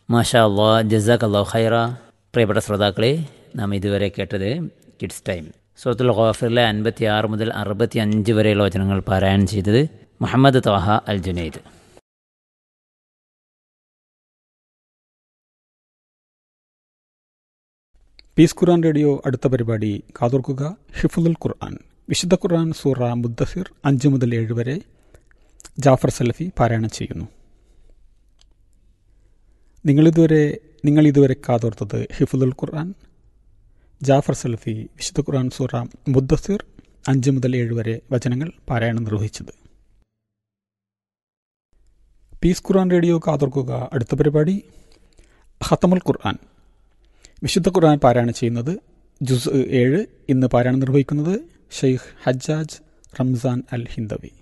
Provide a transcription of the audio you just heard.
മാഷാ അള്ളാ ജസാഖ് അള്ളാഹു ഖൈറ പ്രിയപ്പെട്ട ശ്രോതാക്കളെ നാം ഇതുവരെ കേട്ടത് കിഡ്സ് ടൈം സൂറത്തുൽ ഖാഫിറിലെ അൻപത്തി ആറ് മുതൽ അറുപത്തി അഞ്ച് വരെയുള്ള വചനങ്ങൾ പാരായണം ചെയ്തത് Muhammad Thaha Al Junaid peace Quran radio അടുത്ത പരിപാടി കാതോർക്കുക ഹിഫുദുൽ ഖുർആൻ വിശുദ്ധ ഖുർആൻ സൂറ മുദ്ദസിർ അഞ്ച് മുതൽ ഏഴ് വരെ ജാഫർ സലഫി പാരായണം ചെയ്യുന്നു നിങ്ങളിതുവരെ നിങ്ങൾ ഇതുവരെ കാതോർത്തത് ഹിഫുദുൽ ഖുർആൻ ജാഫർ സലഫി വിശുദ്ധ ഖുർആൻ സൂറ മുദ്ദസിർ അഞ്ച് മുതൽ ഏഴ് വരെ വചനങ്ങൾ പാരായണം നിർവഹിച്ചത് പീസ് ഖുർആൻ റേഡിയോ കാതോർക്കുക അടുത്ത പരിപാടി ഹത്തമുൽ ഖുർആൻ വിശുദ്ധ ഖുർആൻ പാരായണം ചെയ്യുന്നത് ജുസ് ഏഴ് ഇന്ന് പാരായണം നിർവഹിക്കുന്നത് ഷെയ്ഖ് ഹജ്ജാജ് റംസാൻ അൽ ഹിന്ദവി